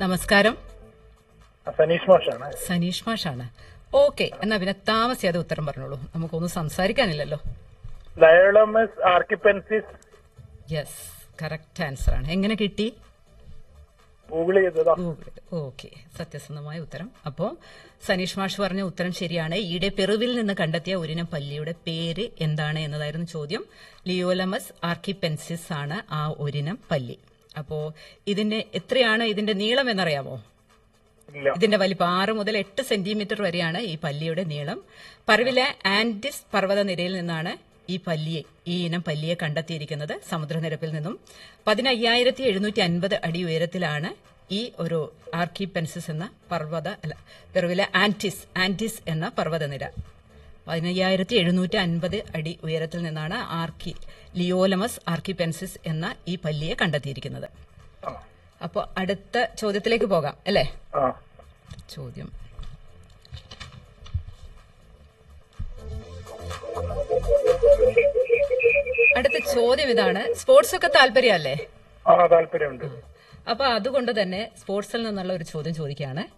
നമസ്കാരം സനീഷ് മാഷാണ് സനീഷ് മാഷാണ് ഓക്കെ എന്നാ പിന്നെ താമസിയാതെ ഉത്തരം പറഞ്ഞോളൂ നമുക്കൊന്നും സംസാരിക്കാനില്ലല്ലോ ലയോളമസ് ആർക്കിപ്പെൻസിസ് യെസ് കറക്റ്റ് ആൻസർ ആണ് എങ്ങനെ കിട്ടി ഗൂഗിൾ ചെയ്തതാ ഓക്കെ സത്യസന്ധമായ ഉത്തരം അപ്പോ സനീഷ് മാഷ് പറഞ്ഞ ഉത്തരം ശരിയാണ് ഈയിടെ പെറുവിൽ നിന്ന് കണ്ടെത്തിയ ഒരിനം പല്ലിയുടെ പേര് എന്താണ് എന്നതായിരുന്നു ചോദ്യം ലിയോലമസ് ആർക്കിപെൻസിസ് ആണ് ആ ഒരിനം പല്ലി അപ്പോ ഇതിന്റെ എത്രയാണ് ഇതിന്റെ നീളം എന്നറിയാമോ ഇല്ല ഇതിന്റെ വലിപ്പം ആറ് മുതൽ എട്ട് സെന്റിമീറ്റർ വരെയാണ് ഈ പല്ലിയുടെ നീളം പറവിലെ ആൻഡിസ് പർവ്വതനിരയിൽ നിന്നാണ് ഈ പല്ലിയെ ഈ ഇനം പല്ലിയെ കണ്ടെത്തിയിരിക്കുന്നത് സമുദ്രനിരപ്പിൽ നിന്നും പതിനയ്യായിരത്തി എഴുന്നൂറ്റി അൻപത് അടി ഉയരത്തിലാണ് ഈ ഒരു ആർക്കിപെൻസിസ് എന്ന പർവ്വത അല്ല പെറുവിലെ ആന്റിസ് ആന്റിസ് എന്ന പർവ്വതനിര പതിനയ്യായിരത്തി എഴുന്നൂറ്റി അൻപത് അടി ഉയരത്തിൽ നിന്നാണ് ആർക്കി ലിയോലമസ് ആർക്കിപെൻസിസ് എന്ന ഈ പല്ലിയെ കണ്ടെത്തിയിരിക്കുന്നത് ആ. അപ്പോൾ അടുത്ത ചോദ്യത്തിലേക്ക് പോകാം അല്ലേ ആ ചോദ്യം അടുത്ത ചോദ്യം ഇതാണ് സ്പോർട്സ് ഒക്കെ താല്പര്യമല്ലേ ആ താല്പര്യമുണ്ട് അപ്പൊ അതുകൊണ്ട് തന്നെ സ്പോർട്സിൽ നിന്നുള്ള ഒരു ചോദ്യം ചോദിക്കുകയാണ്